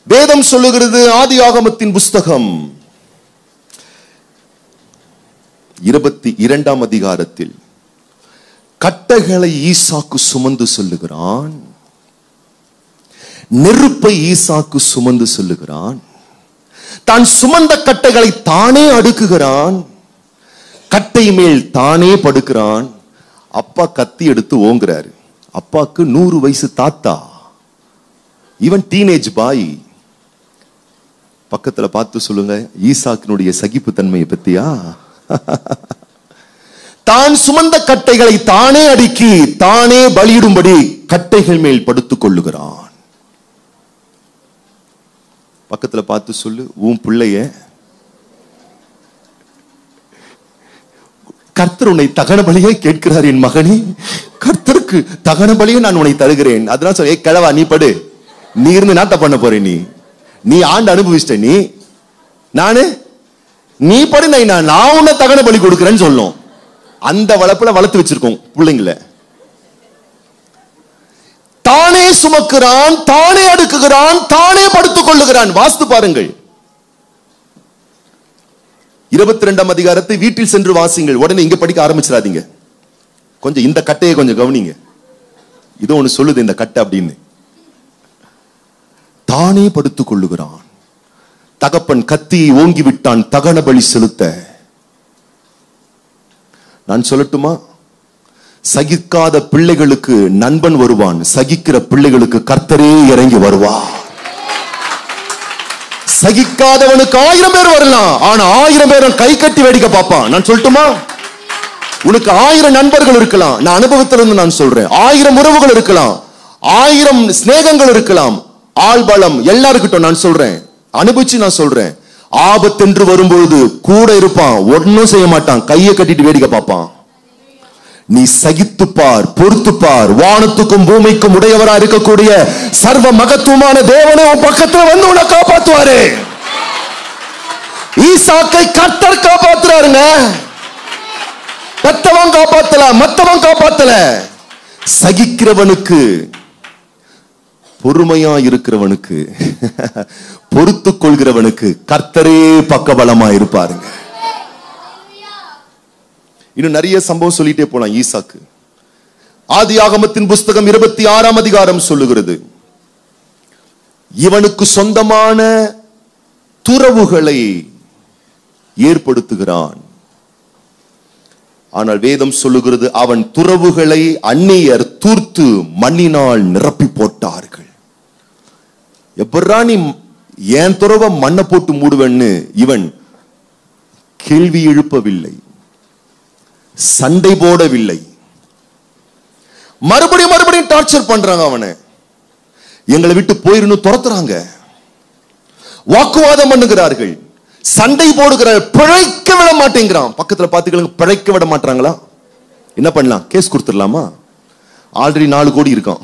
வேதம் சொல்லுகிறது ஆதியாகமத்தின் புஸ்தகம் இருபத்தி இரண்டாம் அதிகாரத்தில் கட்டைகளை ஈசாக்கு சுமந்து சொல்லுகிறான் நெருப்பை ஈசாக்கு சுமந்து சொல்லுகிறான் தான் சுமந்த கட்டைகளை தானே அடுக்குகிறான் கட்டை மேல் தானே படுக்கிறான் அப்பா கத்தி எடுத்து ஓங்குறாரு அப்பாக்கு நூறு வயசு தாத்தா இவன் டீனேஜ் பாய் பக்கத்துல பார்த்து சொல்லுங்க ஈசாக்கினுடைய சகிப்பு தன்மையை பத்தியா தான் சுமந்த கட்டைகளை தானே அடுக்கி தானே பலியிடும்படி கட்டைகள் மேல் படுத்துக் கொள்ளுகிறான் பக்கத்துல பார்த்து சொல்லு உன் பிள்ளைய கர்த்தர் உன்னை தகன பலியை கேட்கிறார் என் மகனே கர்த்தருக்கு தகன பலியை நான் உன்னை தருகிறேன் அதெல்லாம் சொல்ல கிழவா நீ படு நீ இருந்து நாட்ட பண்ண போற நீ நீ ஆண்டு அனுபவிச்சிட்ட நீ நானு நீ படு நான் நான் உன்னை தகன பலி கொடுக்கிறேன்னு சொல்லும் அந்த வளப்புல வளர்த்து வச்சிருக்கோம் பிள்ளைங்கள தானே சுமக்கிறான் தானே அடுக்குகிறான் தானே படுத்துக் கொள்ளுகிறான் வாஸ்து பாருங்கள் இருபத்தி ரெண்டாம் அதிகாரத்தை வீட்டில் சென்று வாசிங்கள் உடனே இங்க படிக்க ஆரம்பிச்சிடாதீங்க கொஞ்சம் இந்த கட்டையை கொஞ்சம் கவனிங்க இது ஒண்ணு சொல்லுது இந்த கட்டை அப்படின்னு தானே படுத்துக் கொள்ளுகிறான் தகப்பன் கத்தியை ஓங்கி விட்டான் தகன பலி செலுத்த நான் சொல்லட்டுமா சகிக்காத பிள்ளைகளுக்கு நண்பன் வருவான் சகிக்கிற பிள்ளைகளுக்கு கர்த்தரே இறங்கி வருவார் சகிக்காதவனுக்கு ஆயிரம் பேர் வரலாம் ஆனா ஆயிரம் பேரும் கை கட்டி வேடிக்கை பார்ப்பான் நான் சொல்லட்டுமா உனக்கு ஆயிரம் நண்பர்கள் இருக்கலாம் நான் அனுபவத்திலிருந்து நான் சொல்றேன் ஆயிரம் உறவுகள் இருக்கலாம் ஆயிரம் சிநேகங்கள் இருக்கலாம் ஆள் பலம் எல்லாம் இருக்கட்டும் நான் சொல்றேன் அனுபவிச்சு நான் சொல்றேன் ஆபத்தென்று வரும்பொழுது கூட இருப்பான் ஒன்னும் செய்ய மாட்டான் கையை கட்டிட்டு வேடிக்கை பார்ப்பான் நீ சகித்து பார் பொறுத்து பார் வானத்துக்கும் பூமிக்கும் உடையவரா இருக்கக்கூடிய சர்வ மகத்துவமான தேவனே உன் பக்கத்துல வந்து உன்னை காப்பாத்துவாரு ஈசாக்கை கர்த்தர் காப்பாத்துறாருங்க பெத்தவன் காப்பாத்தல மத்தவன் காப்பாத்தல சகிக்கிறவனுக்கு பொறுமையா இருக்கிறவனுக்கு பொறுத்து கொள்கிறவனுக்கு கர்த்தரே பக்கபலமா இருப்பாருங்க இன்னும் நிறைய சம்பவம் சொல்லிட்டே போலாம் ஈசாக்கு ஆதி ஆகமத்தின் புஸ்தகம் இருபத்தி ஆறாம் அதிகாரம் சொல்லுகிறது இவனுக்கு சொந்தமான துறவுகளை ஏற்படுத்துகிறான் ஆனால் வேதம் சொல்லுகிறது அவன் துறவுகளை அந்நியர் தூர்த்து மண்ணினால் நிரப்பி போட்டார்கள் எப்படா நீ என் துறவை மண்ணை போட்டு மூடுவேன்னு இவன் கேள்வி எழுப்பவில்லை சண்டை போடவில்லை மறுபடியும் மறுபடியும் டார்ச்சர் பண்றாங்க அவனை எங்களை விட்டு போயிருந்து துரத்துறாங்க வாக்குவாதம் பண்ணுகிறார்கள் சண்டை போடுகிறார் பிழைக்க விட மாட்டேங்கிறான் பக்கத்துல பாத்துக்களுங்க பிழைக்க விட மாட்டாங்களா என்ன பண்ணலாம் கேஸ் கொடுத்துடலாமா ஆல்ரெடி நாலு கோடி இருக்கான்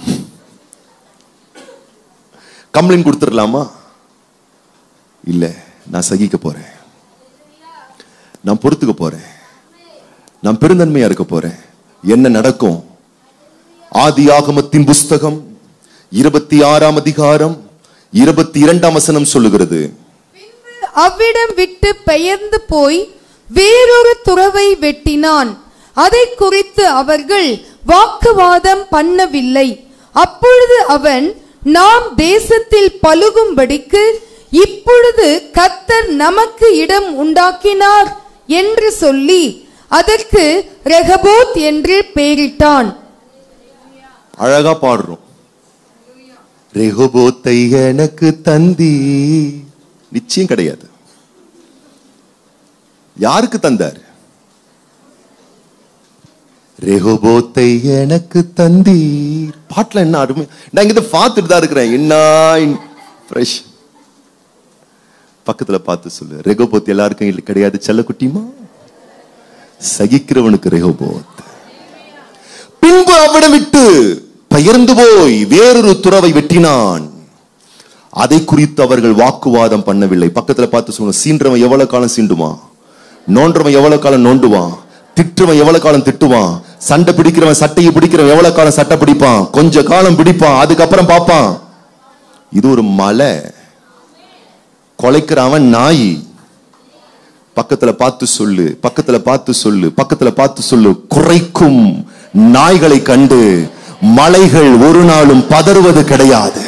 கம்ப்ளைண்ட் கொடுத்துடலாமா இல்ல நான் சகிக்க போறேன் நான் பொறுத்துக்க போறேன் நான் பெருந்தன்மையா இருக்க போறேன் என்ன நடக்கும் ஆதி ஆகமத்தின் புஸ்தகம் இருபத்தி ஆறாம் அதிகாரம் இருபத்தி இரண்டாம் வசனம் சொல்லுகிறது அவ்விடம் விட்டு பெயர்ந்து போய் வேறொரு துறவை வெட்டினான் அதை குறித்து அவர்கள் வாக்குவாதம் பண்ணவில்லை அப்பொழுது அவன் நாம் தேசத்தில் பலுகும்படிக்கு இப்பொழுது கர்த்தர் நமக்கு இடம் உண்டாக்கினார் என்று சொல்லி அதற்கு ரெகபோத் என்று பெயரிட்டான் அழகா பாடுறோம் ரெகோபோத்தை எனக்கு தந்தி நிச்சயம் கிடையாது யாருக்கு தந்தார் ரெகோபோத்தை எனக்கு தந்தீர் பாட்டுல என்ன அருமை நான் இங்க பார்த்துட்டு தான் இருக்கிறேன் என்ன ஃப்ரெஷ் பக்கத்துல பார்த்து சொல்லு ரெகோபோத் எல்லாருக்கும் இல்ல- கிடையாது செல்லக்குட்டிமா சகிக்கிறவனுக்கு ரெகோபோத் பின்பு அவ்விடம் விட்டு பெயர்ந்து போய் வேறொரு துறவை வெட்டினான் அதை குறித்து அவர்கள் வாக்குவாதம் பண்ணவில்லை பக்கத்துல பார்த்து சொல்லுங்க சீன்றவன் எவ்வளவு காலம் சீண்டுவான் நோன்றவன் எவ்வளவு காலம் நோண்டுவான் திட்டுவன் எவ்வளவு காலம் திட்டுவான் சண்டை பிடிக்கிறவன் சட்டையை பிடிக்கிறவன் எவ்வளவு காலம் சட்டை பிடிப்பான் கொஞ்ச காலம் பிடிப்பான் அதுக்கப்புறம் பார்ப்பான் இது ஒரு மலை கொலைக்கிறவன் நாய் பக்கத்துல பார்த்து சொல்லு பக்கத்துல பார்த்து சொல்லு பக்கத்துல பார்த்து சொல்லு குறைக்கும் நாய்களை கண்டு மலைகள் ஒரு நாளும் பதறுவது கிடையாது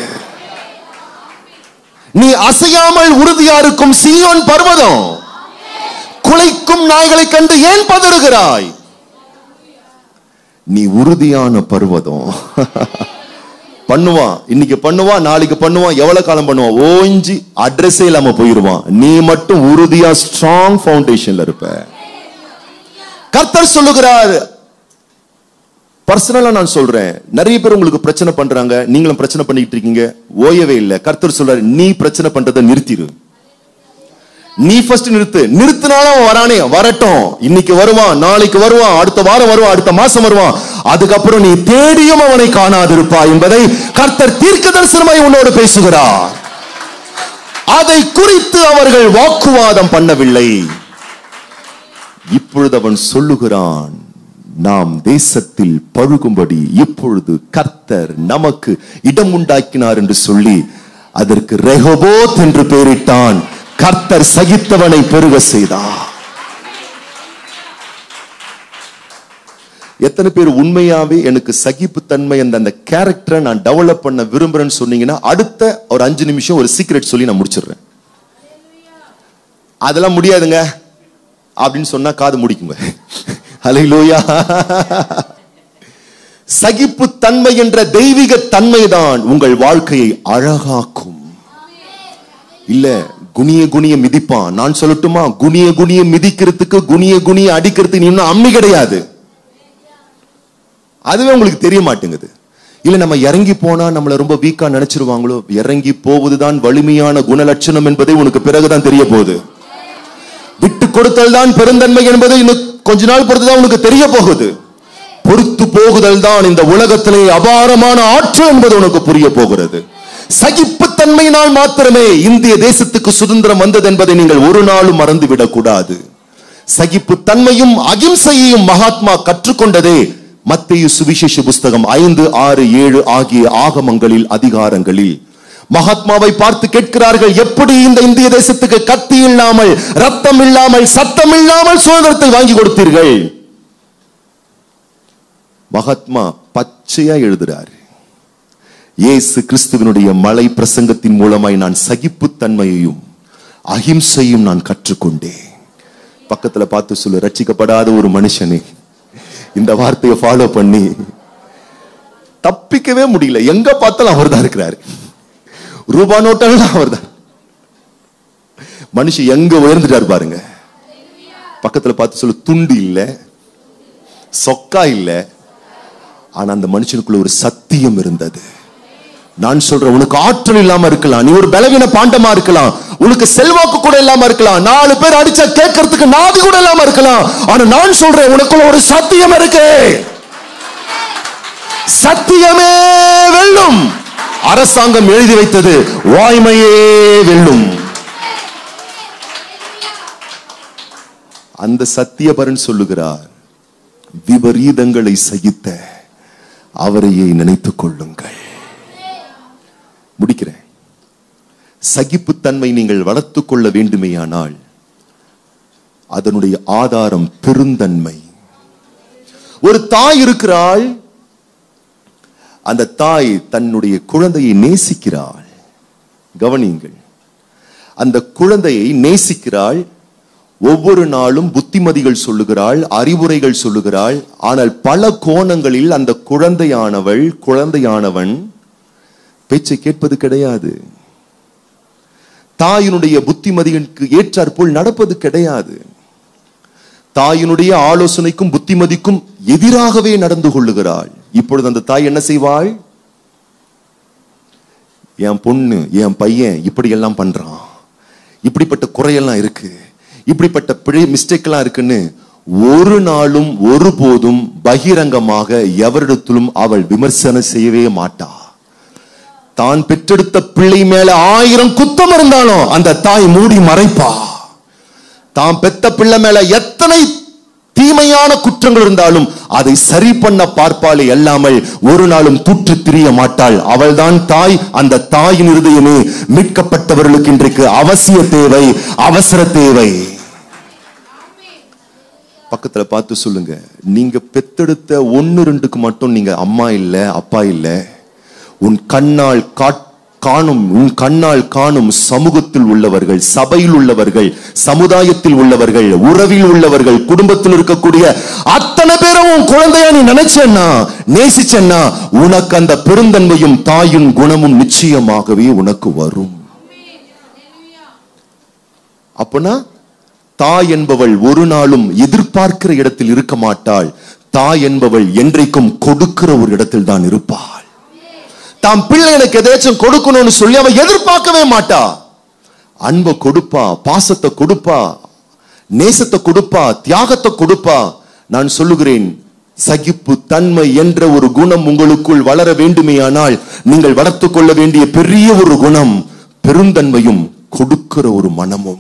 நீ அசையாமல் உறுதியா இருக்கும் சீயோன் பர்வதம் குலைக்கும் நாய்களை கண்டு ஏன் பதறுகிறாய் நீ உறுதியான பர்வதம் பண்ணுவான் இன்னைக்கு பண்ணுவான் நாளைக்கு பண்ணுவான் எவ்வளவு காலம் பண்ணுவான் ஓஞ்சி அட்ரஸே இல்லாம போயிருவான் நீ மட்டும் உறுதியா ஸ்ட்ராங் ஃபவுண்டேஷன்ல இருப்ப கர்த்தர் சொல்லுகிறார் பர்சனலா நான் சொல்றேன் நிறைய பேர் உங்களுக்கு பிரச்சனை பண்றாங்க நீங்களும் பிரச்சனை பண்ணிட்டு இருக்கீங்க ஓயவே இல்லை கர்த்தர் சொல்றாரு நீ பிரச்சனை பண்றதை நிறுத்திடு நீ ஃபர்ஸ்ட் நிறுத்து நிறுத்தினாலும் அவன் வரானே வரட்டும் இன்னைக்கு வருவான் நாளைக்கு வருவான் அடுத்த வாரம் வருவான் அடுத்த மாசம் வருவான் அதுக்கப்புறம் நீ தேடியும் அவனை காணாதிருப்பாய் என்பதை கர்த்தர் தீர்க்க தரிசனமாய் உன்னோடு பேசுகிறார் அதை குறித்து அவர்கள் வாக்குவாதம் பண்ணவில்லை இப்பொழுது அவன் சொல்லுகிறான் நாம் தேசத்தில் பழுகும்படி இப்பொழுது கர்த்தர் நமக்கு இடம் உண்டாக்கினார் என்று சொல்லி அதற்கு ரெஹோபோத் என்று பெயரிட்டான் கர்த்தர் சகித்தவனை பெருக செய்தார் எத்தனை பேர் உண்மையாவே எனக்கு சகிப்புத்தன்மை அந்த அந்த கேரக்டரை நான் டெவலப் பண்ண விரும்புறேன்னு சொன்னீங்கன்னா அடுத்த ஒரு அஞ்சு நிமிஷம் ஒரு சீக்ரெட் சொல்லி நான் முடிச்சிடுறேன் அதெல்லாம் முடியாதுங்க அப்படின்னு சொன்னா காது முடிக்குங்க ஹalleluya சகிப்பு தன்மை என்ற தெய்வீக தன்மைதான் உங்கள் வாழ்க்கையை அழகாக்கும் இல்ல குனிய குனிய மிதிப்பான் நான் சொல்லட்டுமா குனிய குனிய மிதிக்கிறதுக்கு குனிய குனிய அடிக்கிறதுக்கு நீ இன்னும் அம்மி கிடையாது அதுவே உங்களுக்கு தெரிய மாட்டேங்குது இல்ல நம்ம இறங்கி போனா நம்மள ரொம்ப வீக்கா நினைச்சிருவாங்களோ இறங்கி போவதுதான் வலிமையான குணலட்சணம் என்பதை உனக்கு பிறகுதான் தெரிய போகுது விட்டு கொடுத்தல் தான் பெருந்தன்மை என்பது இன்னும் கொஞ்ச நாள் பொறுத்துதான் உனக்கு தெரிய போகுது பொறுத்து போகுதல் தான் இந்த உலகத்திலே அபாரமான ஆற்றல் என்பது உனக்கு புரிய போகிறது சகிப்புத்தன்மையினால் மாத்திரமே இந்திய தேசத்துக்கு சுதந்திரம் வந்தது என்பதை நீங்கள் ஒரு நாளும் மறந்துவிடக் கூடாது சகிப்பு தன்மையும் அகிம்சையையும் மகாத்மா கற்றுக்கொண்டதே மத்திய சுவிசேஷ புஸ்தகம் ஐந்து ஆறு ஏழு ஆகிய ஆகமங்களில் அதிகாரங்களில் மகாத்மாவை பார்த்து கேட்கிறார்கள் எப்படி இந்த இந்திய தேசத்துக்கு கத்தி இல்லாமல் ரத்தம் இல்லாமல் சத்தம் இல்லாமல் சுதந்திரத்தை வாங்கி கொடுத்தீர்கள் மகாத்மா பச்சையா எழுதுறாரு இயேசு கிறிஸ்துவனுடைய மலை பிரசங்கத்தின் மூலமாய் நான் சகிப்புத்தன்மையையும் அகிம்சையும் நான் கற்றுக்கொண்டேன் பக்கத்துல பார்த்து சொல்லு ரட்சிக்கப்படாத ஒரு மனுஷனே இந்த வார்த்தையை ஃபாலோ பண்ணி தப்பிக்கவே முடியல எங்க பார்த்தாலும் அவர் தான் இருக்கிறாரு ரூபா நோட்டெல்லாம் அவர் தான் மனுஷன் எங்க உயர்ந்துட்டாரு பாருங்க பக்கத்துல பார்த்து சொல்லு துண்டு இல்ல சொக்கா இல்ல ஆனா அந்த மனுஷனுக்குள்ள ஒரு சத்தியம் இருந்தது நான் சொல்றேன் உனக்கு ஆற்றல் இல்லாம இருக்கலாம் நீ ஒரு பலவீன பாண்டமா இருக்கலாம் உனக்கு செல்வாக்கு கூட இல்லாம இருக்கலாம் நாலு பேர் அடிச்சா கேட்கறதுக்கு நாதி கூட இல்லாம இருக்கலாம் ஆனா நான் சொல்றேன் உனக்குள்ள ஒரு சத்தியம் இருக்கு சத்தியமே வெல்லும் அரசாங்கம் எழுதி வைத்தது வாய்மையே வெல்லும் அந்த சத்தியபரன் சொல்லுகிறார் விபரீதங்களை சகித்த அவரையே நினைத்துக் கொள்ளுங்கள் முடிக்கிறேன் சகிப்புத்தன்மை நீங்கள் வளர்த்துக் கொள்ள வேண்டுமேயானால் அதனுடைய ஆதாரம் பெருந்தன்மை ஒரு தாய் இருக்கிறாள் அந்த தாய் தன்னுடைய குழந்தையை நேசிக்கிறாள் கவனியுங்கள் அந்த குழந்தையை நேசிக்கிறாள் ஒவ்வொரு நாளும் புத்திமதிகள் சொல்லுகிறாள் அறிவுரைகள் சொல்லுகிறாள் ஆனால் பல கோணங்களில் அந்த குழந்தையானவள் குழந்தையானவன் பேச்சை கேட்பது கிடையாது தாயினுடைய புத்திமதிகளுக்கு ஏற்றாற்போல் நடப்பது கிடையாது தாயினுடைய ஆலோசனைக்கும் புத்திமதிக்கும் எதிராகவே நடந்து கொள்ளுகிறாள் இப்பொழுது அந்த தாய் என்ன செய்வாள் என் பொண்ணு என் பையன் இப்படி எல்லாம் பண்றான் இப்படிப்பட்ட குறையெல்லாம் இருக்கு இப்படிப்பட்ட பிழை மிஸ்டேக் எல்லாம் இருக்குன்னு ஒரு நாளும் ஒருபோதும் பகிரங்கமாக எவரிடத்திலும் அவள் விமர்சனம் செய்யவே மாட்டா தான் பெற்றெடுத்த பிள்ளை மேல ஆயிரம் குத்தம் இருந்தாலும் அந்த தாய் மூடி மறைப்பா தான் பெத்த பிள்ளை மேல எத்தனை தீமையான குற்றங்கள் இருந்தாலும் அதை சரி பண்ண பார்ப்பாளே அல்லாமல் ஒரு நாளும் தூற்று திரிய மாட்டாள் அவள்தான் தாய் அந்த தாயின் இருதயமே மீட்கப்பட்டவர்களுக்கு இன்றைக்கு அவசிய தேவை அவசர தேவை பக்கத்துல பார்த்து சொல்லுங்க நீங்க பெத்தெடுத்த ஒன்னு ரெண்டுக்கு மட்டும் நீங்க அம்மா இல்ல அப்பா இல்ல உன் கண்ணால் காட் காணும் உன் கண்ணால் காணும் சமூகத்தில் உள்ளவர்கள் சபையில் உள்ளவர்கள் சமுதாயத்தில் உள்ளவர்கள் உறவில் உள்ளவர்கள் குடும்பத்தில் இருக்கக்கூடிய அத்தனை பேரும் உன் குழந்தையா நீ நினைச்சேன்னா நேசிச்சேன்னா உனக்கு அந்த பெருந்தன்மையும் தாயின் குணமும் நிச்சயமாகவே உனக்கு வரும் அப்பனா தாய் என்பவள் ஒரு நாளும் எதிர்பார்க்கிற இடத்தில் இருக்க மாட்டாள் தாய் என்பவள் என்றைக்கும் கொடுக்கிற ஒரு இடத்தில் தான் இருப்பாள் தாம் பிள்ளை எனக்கு எதாச்சும் கொடுக்கணும்னு சொல்லி அவ எதிர்பார்க்கவே மாட்டா அன்பை கொடுப்பா பாசத்தை கொடுப்பா நேசத்தை கொடுப்பா தியாகத்தை கொடுப்பா நான் சொல்லுகிறேன் சகிப்பு தன்மை என்ற ஒரு குணம் உங்களுக்குள் வளர வேண்டுமேயானால் நீங்கள் வளர்த்துக் கொள்ள வேண்டிய பெரிய ஒரு குணம் பெருந்தன்மையும் கொடுக்கிற ஒரு மனமும்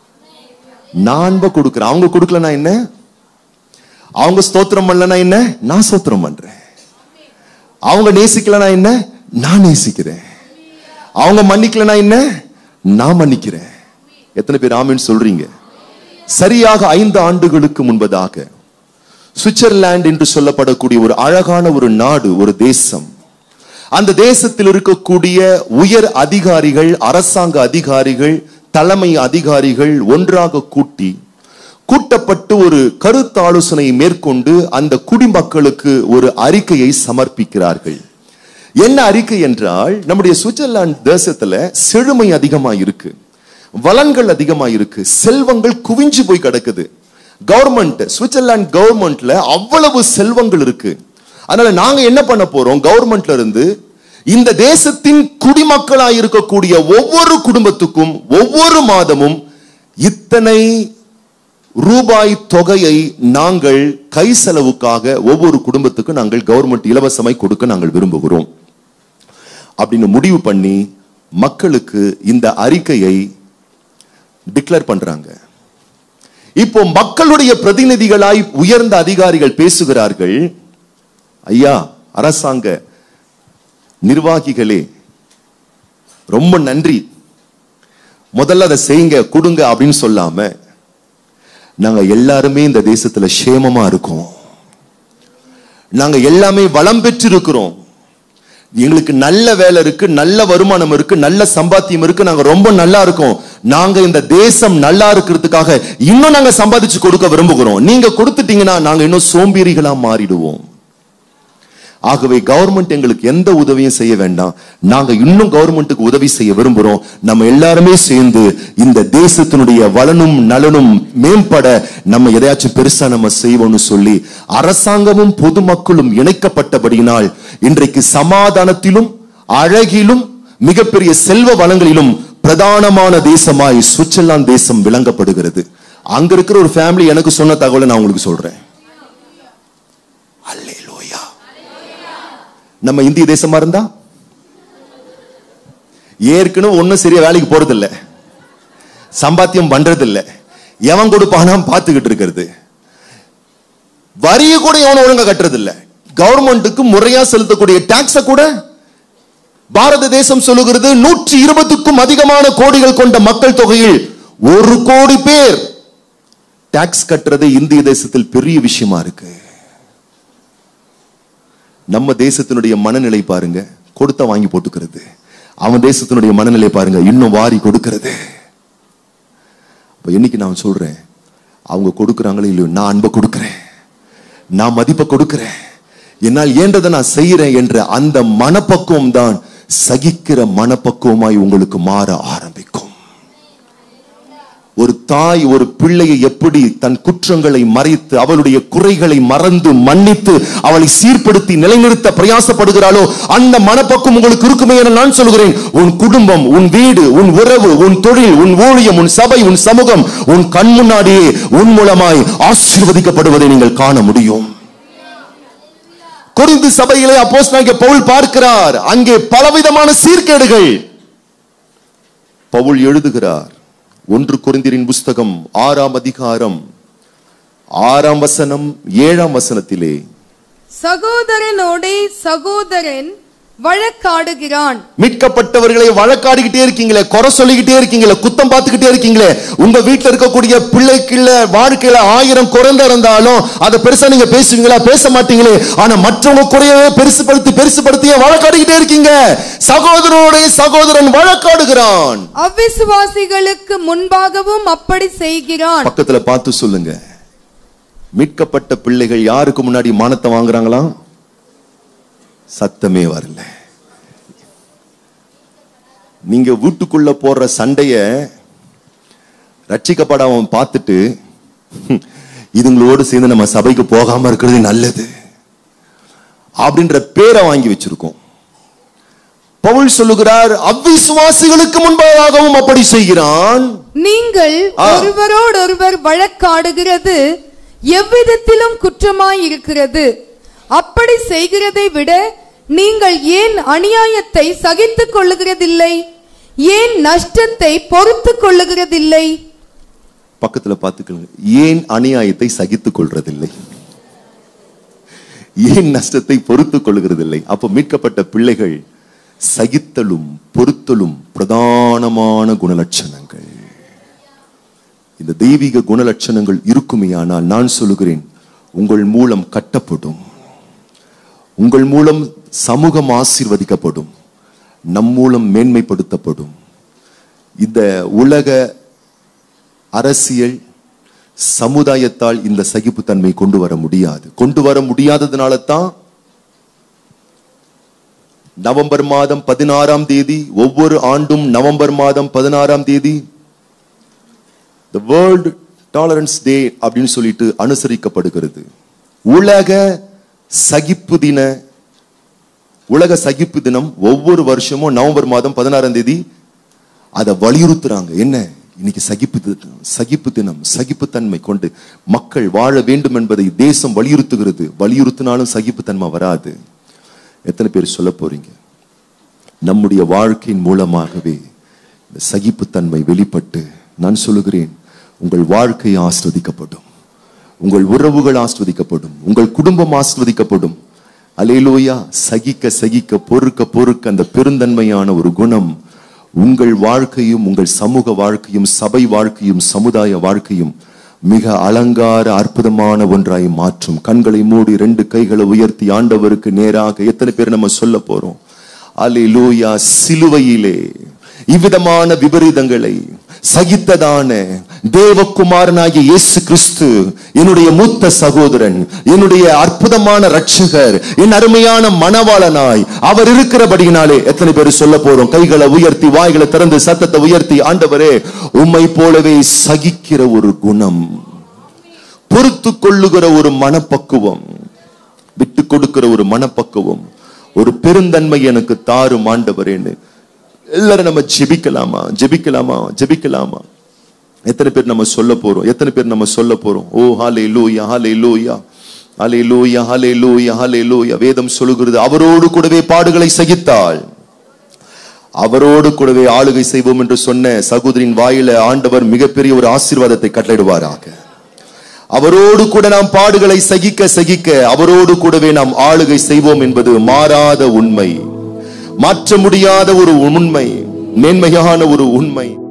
நான் அன்பை கொடுக்கிறேன் அவங்க கொடுக்கலனா என்ன அவங்க ஸ்தோத்திரம் பண்ணலனா என்ன நான் ஸ்தோத்திரம் பண்றேன் அவங்க நேசிக்கலனா என்ன நான் நேசிக்கிறேன் அவங்க மன்னிக்கலனா என்ன நான் மன்னிக்கிறேன் எத்தனை பேர் ஆமின்னு சொல்றீங்க சரியாக ஐந்து ஆண்டுகளுக்கு முன்பதாக சுவிட்சர்லாந்து என்று சொல்லப்படக்கூடிய ஒரு அழகான ஒரு நாடு ஒரு தேசம் அந்த தேசத்தில் இருக்கக்கூடிய உயர் அதிகாரிகள் அரசாங்க அதிகாரிகள் தலைமை அதிகாரிகள் ஒன்றாக கூட்டி கூட்டப்பட்டு ஒரு கருத்தாலோசனை மேற்கொண்டு அந்த குடிமக்களுக்கு ஒரு அறிக்கையை சமர்ப்பிக்கிறார்கள் என்ன அறிக்கை என்றால் நம்முடைய சுவிட்சர்லாந்து தேசத்துல செழுமை அதிகமா இருக்கு வளங்கள் அதிகமா இருக்கு செல்வங்கள் குவிஞ்சு போய் கிடக்குது கவர்மெண்ட் சுவிட்சர்லாந்து கவர்மெண்ட்ல அவ்வளவு செல்வங்கள் இருக்கு அதனால நாங்க என்ன பண்ண போறோம் கவர்மெண்ட்ல இருந்து இந்த தேசத்தின் குடிமக்களா இருக்கக்கூடிய ஒவ்வொரு குடும்பத்துக்கும் ஒவ்வொரு மாதமும் இத்தனை ரூபாய் தொகையை நாங்கள் கை செலவுக்காக ஒவ்வொரு குடும்பத்துக்கும் நாங்கள் கவர்மெண்ட் இலவசமாய் கொடுக்க நாங்கள் விரும்புகிறோம் அப்படின்னு முடிவு பண்ணி மக்களுக்கு இந்த அறிக்கையை டிக்ளேர் பண்றாங்க இப்போ மக்களுடைய பிரதிநிதிகளாய் உயர்ந்த அதிகாரிகள் பேசுகிறார்கள் ஐயா அரசாங்க நிர்வாகிகளே ரொம்ப நன்றி முதல்ல அதை செய்யுங்க கொடுங்க அப்படின்னு சொல்லாம நாங்க எல்லாருமே இந்த தேசத்துல சேமமா இருக்கோம் நாங்க எல்லாமே வளம் பெற்று இருக்கிறோம் எங்களுக்கு நல்ல வேலை இருக்கு நல்ல வருமானம் இருக்கு நல்ல சம்பாத்தியம் இருக்கு நாங்க ரொம்ப நல்லா இருக்கோம் நாங்க இந்த தேசம் நல்லா இருக்கிறதுக்காக இன்னும் நாங்க சம்பாதிச்சு கொடுக்க விரும்புகிறோம் நீங்க கொடுத்துட்டீங்கன்னா நாங்க இன்னும் சோம்பேறிகளா மாறிடுவோம் ஆகவே கவர்மெண்ட் எங்களுக்கு எந்த உதவியும் செய்ய வேண்டாம் நாங்க இன்னும் கவர்மெண்ட்டுக்கு உதவி செய்ய விரும்புறோம் நம்ம எல்லாருமே சேர்ந்து இந்த தேசத்தினுடைய வளனும் நலனும் மேம்பட நம்ம எதையாச்சும் பெருசா நம்ம செய்வோம்னு சொல்லி அரசாங்கமும் பொதுமக்களும் இணைக்கப்பட்டபடியினால் இன்றைக்கு சமாதானத்திலும் அழகிலும் மிகப்பெரிய செல்வ வளங்களிலும் பிரதானமான தேசமாய் சுவிட்சர்லாந்து தேசம் விளங்கப்படுகிறது அங்க இருக்கிற ஒரு ஃபேமிலி எனக்கு சொன்ன தகவலை நான் உங்களுக்கு சொல்றேன் அல்லேலூயா நம்ம இந்திய தேசமா இருந்தா ஏற்கனவே ஒண்ணும் சரியா வேலைக்கு போறது இல்ல சம்பாத்தியம் பண்றது இல்ல எவன் கொடுப்பானா பார்த்துக்கிட்டு இருக்கிறது வரிய கூட எவனும் ஒழுங்கா கட்டுறது இல்ல கவர்மெண்ட்டுக்கு முறையா செலுத்தக்கூடிய டாக்ஸ கூட பாரத தேசம் சொல்லுகிறது நூற்றி இருபதுக்கும் அதிகமான கோடிகள் கொண்ட மக்கள் தொகையில் ஒரு கோடி பேர் டாக்ஸ் கட்டுறது இந்திய தேசத்தில் பெரிய விஷயமா இருக்கு நம்ம தேசத்தினுடைய மனநிலை பாருங்க கொடுத்த வாங்கி போட்டுக்கிறது அவன் தேசத்தினுடைய மனநிலை பாருங்க இன்னும் வாரி கொடுக்கிறது அப்ப இன்னைக்கு நான் சொல்றேன் அவங்க கொடுக்குறாங்களோ இல்லையோ நான் அன்பை கொடுக்கிறேன் நான் மதிப்பை கொடுக்கிறேன் என்னால் ஏன்றதை நான் செய்யறேன் என்ற அந்த மனப்பக்குவம் தான் சகிக்கிற மனப்பக்குவமாய் உங்களுக்கு மாற ஆரம்பிக்கும் ஒரு தாய் ஒரு பிள்ளையை எப்படி தன் குற்றங்களை மறைத்து அவளுடைய குறைகளை மறந்து மன்னித்து அவளை சீர்படுத்தி நிலைநிறுத்த பிரயாசப்படுகிறாளோ அந்த மனப்பக்குவம் உங்களுக்கு இருக்குமே என நான் சொல்கிறேன் உன் குடும்பம் உன் வீடு உன் உறவு உன் தொழில் உன் ஊழியம் உன் சபை உன் சமூகம் உன் கண் முன்னாடியே உன் மூலமாய் ஆசீர்வதிக்கப்படுவதை நீங்கள் காண முடியும் கொரிந்து சபையிலே அப்போஸ்தலனாகிய பவுல் பார்க்கிறார் அங்கே பலவிதமான சீர்கேடுகள் பவுல் எழுதுகிறார் ஒன்று கொரிந்தியரின் புஸ்தகம் ஆறாம் அதிகாரம் ஆறாம் வசனம் ஏழாம் வசனத்திலே சகோதரனோடே சகோதரன் வழக்காடுகிறான் மீட்கப்பட்டவர்களை வழக்காடிக்கிட்டே இருக்கீங்களே குறை சொல்லிக்கிட்டே இருக்கீங்களே குத்தம் பார்த்துக்கிட்டே இருக்கீங்களே உங்க வீட்டுல இருக்கக்கூடிய பிள்ளைக்குள்ள வாழ்க்கையில ஆயிரம் குறைந்த இருந்தாலும் அதை பெருசா நீங்க பேசுவீங்களா பேச மாட்டீங்களே ஆனா மற்றவங்க குறையவே பெருசுபடுத்தி பெருசுபடுத்தியே வழக்காடிக்கிட்டே இருக்கீங்க சகோதரனுடைய சகோதரன் வழக்காடுகிறான் அவ்விசுவாசிகளுக்கு முன்பாகவும் அப்படி செய்கிறான் பக்கத்துல பார்த்து சொல்லுங்க மீட்கப்பட்ட பிள்ளைகள் யாருக்கு முன்னாடி மானத்தை வாங்குறாங்களாம் சத்தமே வரல நீங்க வீட்டுக்குள்ள போடுற சண்டைய ரட்சிக்கப்படாம பார்த்துட்டு "ஹம், இதுங்களோடு சேர்ந்து நம்ம சபைக்கு போகாம இருக்கிறது நல்லது அப்படின்ற பேரை வாங்கி வச்சிருக்கோம் பவுல் சொல்லுகிறார் அவ்விசுவாசிகளுக்கு முன்பாகவும் அப்படி செய்கிறான் நீங்கள் ஆ. ஒருவரோடொருவர் வழக்காடுகிறது எவ்விதத்திலும் குற்றமாய் இருக்கிறது அப்படி செய்கிறதை விட நீங்கள் ஏன் அநியாயத்தை சகித்துக் கொள்ளுகிறதில்லை ஏன் நஷ்டத்தை பொறுத்துக் கொள்ளுகிறதில்லை பக்கத்துல பார்த்துக்கோங்க ஏன் அநியாயத்தை சகித்துக் கொள்றதில்லை ஏன் நஷ்டத்தை பொறுத்துக் கொள்கிறதில்லை அப்ப மீட்கப்பட்ட பிள்ளைகள் சகித்தலும் பொறுத்தலும் பிரதானமான குணலட்சணங்கள் இந்த தெய்வீக குணலட்சணங்கள் இருக்குமேயானால் நான் சொல்லுகிறேன் உங்கள் மூலம் கட்டப்படும் உங்கள் மூலம் சமூகம் ஆசீர்வதிக்கப்படும் நம் மூலம் மேன்மைப்படுத்தப்படும் இந்த உலக அரசியல் சமுதாயத்தால் இந்த சகிப்புத்தன்மை கொண்டு வர முடியாது கொண்டு வர முடியாததுனால தான் நவம்பர் மாதம் பதினாறாம் தேதி ஒவ்வொரு ஆண்டும் நவம்பர் மாதம் பதினாறாம் தேதி த வேர்ல்ட் டாலரன்ஸ் டே அப்படின்னு சொல்லிட்டு அனுசரிக்கப்படுகிறது உலக சகிப்பு தின உலக சகிப்பு தினம் ஒவ்வொரு வருஷமும் நவம்பர் மாதம் பதினாறாம் தேதி அதை வலியுறுத்துறாங்க என்ன இன்னைக்கு சகிப்பு தி- சகிப்பு தினம் சகிப்புத்தன்மை கொண்டு மக்கள் வாழ வேண்டும் என்பதை தேசம் வலியுறுத்துகிறது வலியுறுத்தினாலும் சகிப்புத்தன்மை வராது எத்தனை பேர் சொல்ல போறீங்க நம்முடைய வாழ்க்கையின் மூலமாகவே இந்த சகிப்புத்தன்மை வெளிப்பட்டு நான் சொல்லுகிறேன் உங்கள் வாழ்க்கை ஆஸ்வதிக்கப்படும் உங்கள் உறவுகள் ஆஸ்வதிக்கப்படும் உங்கள் குடும்பம் ஆஸ்வதிக்கப்படும் அலேலோயா சகிக்க சகிக்க பொறுக்க பொறுக்க அந்த பெருந்தன்மையான ஒரு குணம் உங்கள் வாழ்க்கையும் உங்கள் சமூக வாழ்க்கையும் சபை வாழ்க்கையும் சமுதாய வாழ்க்கையும் மிக அலங்கார அற்புதமான ஒன்றாய் மாற்றும் கண்களை மூடி ரெண்டு கைகளை உயர்த்தி ஆண்டவருக்கு நேராக எத்தனை பேர் நம்ம சொல்ல போறோம் அல்லேலூயா சிலுவையிலே இவ்விதமான விபரீதங்களை சகித்ததான தேவகுமாரனாகிய இயேசு கிறிஸ்து என்னுடைய மூத்த சகோதரன் என்னுடைய அற்புதமான ரட்சகர் என் அருமையான மணவாளனாய் அவர் இருக்கிறபடியினாலே எத்தனை பேர் சொல்ல போறோம் கைகளை உயர்த்தி வாய்களை திறந்து சத்தத்தை உயர்த்தி ஆண்டவரே உம்மை போலவே சகிக்கிற ஒரு குணம் பொறுத்து கொள்ளுகிற ஒரு மனப்பக்குவம் விட்டு கொடுக்கிற ஒரு மனப்பக்குவம் ஒரு பெருந்தன்மை எனக்கு தாரும் ஆண்டவரேன்னு எல்லாரும் நம்ம ஜெபிக்கலாமா ஜெபிக்கலாமா ஜெபிக்கலாமா எத்தனை பேர் நம்ம சொல்ல போறோம் எத்தனை பேர் நம்ம சொல்ல போறோம் ஓ ஹாலே லூயா ஹாலே லூயா ஹாலே லூயா ஹாலே லூயா ஹாலே லூயா வேதம் சொல்லுகிறது அவரோடு கூடவே பாடுகளை சகித்தாள் அவரோடு கூடவே ஆளுகை செய்வோம் என்று சொன்ன சகோதரின் வாயில ஆண்டவர் மிகப்பெரிய ஒரு ஆசீர்வாதத்தை கட்டளையிடுவாராக அவரோடு கூட நாம் பாடுகளை சகிக்க சகிக்க அவரோடு கூடவே நாம் ஆளுகை செய்வோம் என்பது மாறாத உண்மை மாற்ற முடியாத ஒரு உண்மை மேன்மையான ஒரு உண்மை